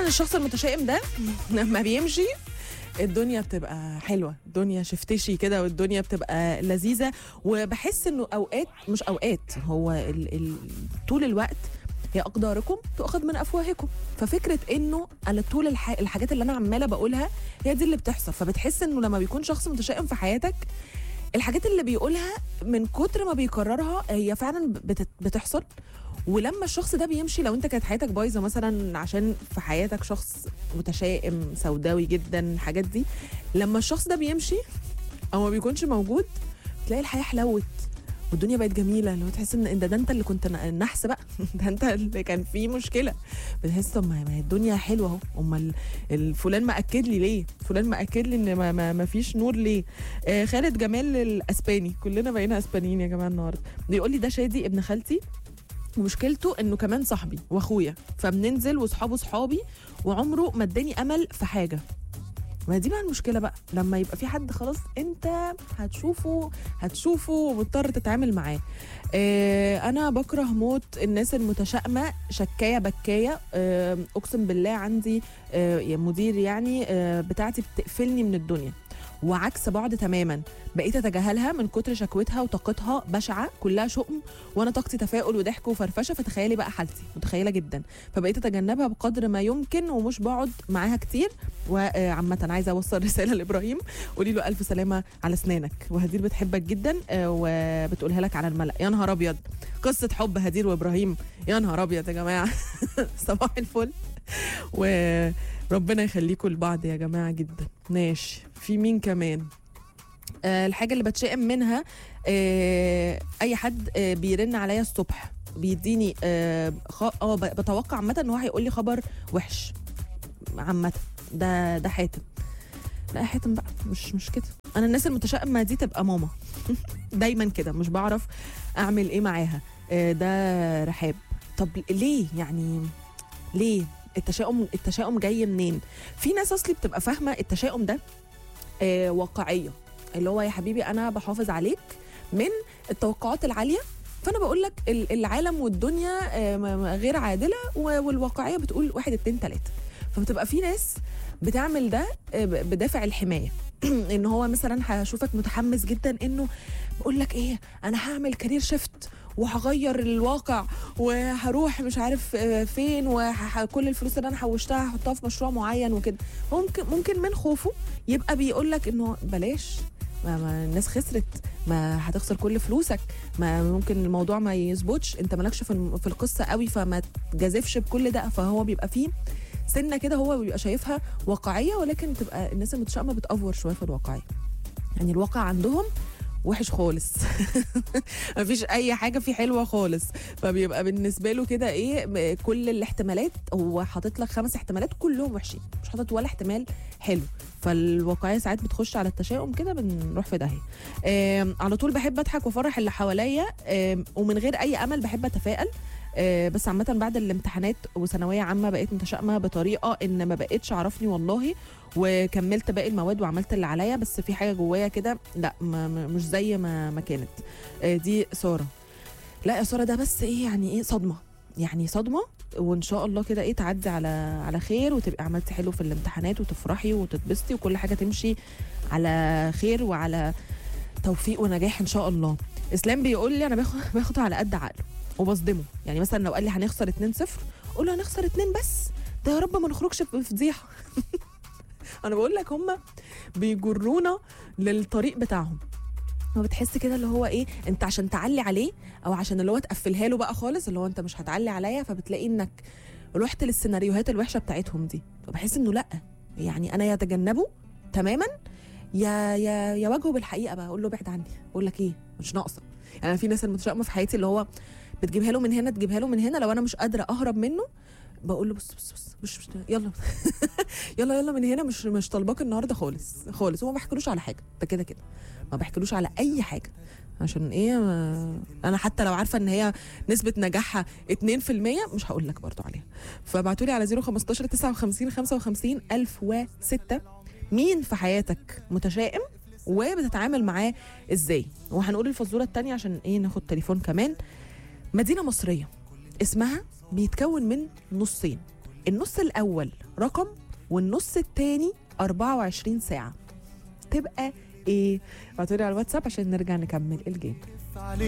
الشخص المتشائم ده لما بيمشي الدنيا بتبقى حلوه الدنيا شفتشي كده والدنيا بتبقى لذيذه وبحس انه اوقات مش اوقات هو ال ال طول الوقت هي اقداركم تؤخذ من افواهكم ففكره انه انا طول الح... الحاجات اللي انا عماله بقولها هي دي اللي بتحصل فبتحس انه لما بيكون شخص متشائم في حياتك الحاجات اللي بيقولها من كتر ما بيكررها هي فعلا بت... بتحصل ولما الشخص ده بيمشي لو انت كانت حياتك بايظه مثلا عشان في حياتك شخص متشائم سوداوي جدا الحاجات دي لما الشخص ده بيمشي او ما بيكونش موجود تلاقي الحياه حلوت والدنيا بقت جميله لو تحس ان ده, ده انت اللي كنت النحس بقى ده انت اللي كان فيه مشكله بتحس طب ما هي الدنيا حلوه اهو امال الفلان مأكد لي ليه فلان مأكد لي ان ما, ما, ما فيش نور ليه آه خالد جمال الاسباني كلنا بقينا اسبانيين يا جماعه النهارده بيقول لي ده شادي ابن خالتي ومشكلته انه كمان صاحبي واخويا فبننزل واصحابه صحابي وعمره ما اداني امل في حاجه ما دي بقى المشكله بقى لما يبقى في حد خلاص انت هتشوفه هتشوفه ومضطر تتعامل معاه اه انا بكره موت الناس المتشائمه شكايه بكايه اه اقسم بالله عندي اه مدير يعني اه بتاعتي بتقفلني من الدنيا وعكس بعض تماما بقيت اتجاهلها من كتر شكوتها وطاقتها بشعه كلها شؤم وانا طاقتي تفاؤل وضحك وفرفشه فتخيلي بقى حالتي متخيله جدا فبقيت اتجنبها بقدر ما يمكن ومش بقعد معاها كتير وعامه عايزه اوصل رساله لابراهيم قولي له الف سلامه على اسنانك وهدير بتحبك جدا وبتقولها لك على الملا يا نهار ابيض قصه حب هدير وابراهيم يا نهار ابيض يا جماعه صباح الفل وربنا يخليكم لبعض يا جماعه جدا ماشي في مين كمان آه الحاجه اللي بتشائم منها آه اي حد آه بيرن عليا الصبح بيديني اه خ... بتوقع عامه ان هو هيقول لي خبر وحش عامه ده ده حاتم لا حاتم بقى مش مش كده انا الناس المتشائمه دي تبقى ماما دايما كده مش بعرف اعمل ايه معاها آه ده رحاب طب ليه يعني ليه التشاؤم التشاؤم جاي منين في ناس اصلي بتبقى فاهمه التشاؤم ده آه واقعيه اللي هو يا حبيبي انا بحافظ عليك من التوقعات العاليه فانا بقول لك العالم والدنيا آه غير عادله والواقعيه بتقول واحد اتنين تلاته فبتبقى في ناس بتعمل ده آه بدافع الحمايه ان هو مثلا هشوفك متحمس جدا انه بقول لك ايه انا هعمل كارير شيفت وهغير الواقع وهروح مش عارف فين وكل الفلوس اللي انا حوشتها هحطها في مشروع معين وكده ممكن ممكن من خوفه يبقى بيقول لك انه بلاش ما, ما الناس خسرت ما هتخسر كل فلوسك ما ممكن الموضوع ما يظبطش انت مالكش في, في القصه قوي فما تجازفش بكل ده فهو بيبقى فيه سنه كده هو بيبقى شايفها واقعيه ولكن تبقى الناس المتشائمه بتافور شويه في الواقعيه يعني الواقع عندهم وحش خالص مفيش اي حاجه فيه حلوه خالص فبيبقى بالنسبه له كده ايه كل الاحتمالات هو حاطط لك خمس احتمالات كلهم وحشين مش حاطط ولا احتمال حلو فالواقعيه ساعات بتخش على التشاؤم كده بنروح في داهيه على طول بحب اضحك وافرح اللي حواليا ومن غير اي امل بحب اتفائل آه بس عامة بعد الامتحانات وثانوية عامة بقيت متشائمة بطريقة ان ما بقتش عرفني والله وكملت باقي المواد وعملت اللي عليا بس في حاجة جوايا كده لا ما مش زي ما ما كانت آه دي سارة لا يا سارة ده بس ايه يعني ايه صدمة يعني صدمة وان شاء الله كده ايه تعدي على على خير وتبقي عملتي حلو في الامتحانات وتفرحي وتتبسطي وكل حاجة تمشي على خير وعلى توفيق ونجاح ان شاء الله اسلام بيقول لي انا باخد باخد على قد عقله وبصدمه يعني مثلا لو قال لي هنخسر 2-0 اقول له هنخسر 2 بس ده يا رب ما نخرجش بفضيحه انا بقول لك هم بيجرونا للطريق بتاعهم هو بتحس كده اللي هو ايه انت عشان تعلي عليه او عشان اللي هو تقفلها له بقى خالص اللي هو انت مش هتعلي عليا فبتلاقي انك رحت للسيناريوهات الوحشه بتاعتهم دي فبحس انه لا يعني انا يتجنبه تماما يا يا يا واجهه بالحقيقه بقى اقول له ابعد عني اقول لك ايه مش ناقصه يعني انا في ناس المتشائمه في حياتي اللي هو بتجيبها له من هنا تجيبها له من هنا لو انا مش قادره اهرب منه بقول له بص بص بص مش, مش يلا يلا يلا من هنا مش مش طالباك النهارده خالص خالص وما بحكيلوش على حاجه ده كده كده ما بحكيلوش على اي حاجه عشان ايه ما انا حتى لو عارفه ان هي نسبه نجاحها 2% مش هقول لك برضو عليها فابعتوا لي على 015 59 55 1006 مين في حياتك متشائم وبتتعامل معاه ازاي وهنقول الفزوره الثانيه عشان ايه ناخد تليفون كمان مدينه مصريه اسمها بيتكون من نصين النص الاول رقم والنص التاني 24 ساعه تبقى ايه ابعتولي على الواتساب عشان نرجع نكمل الجيم عليك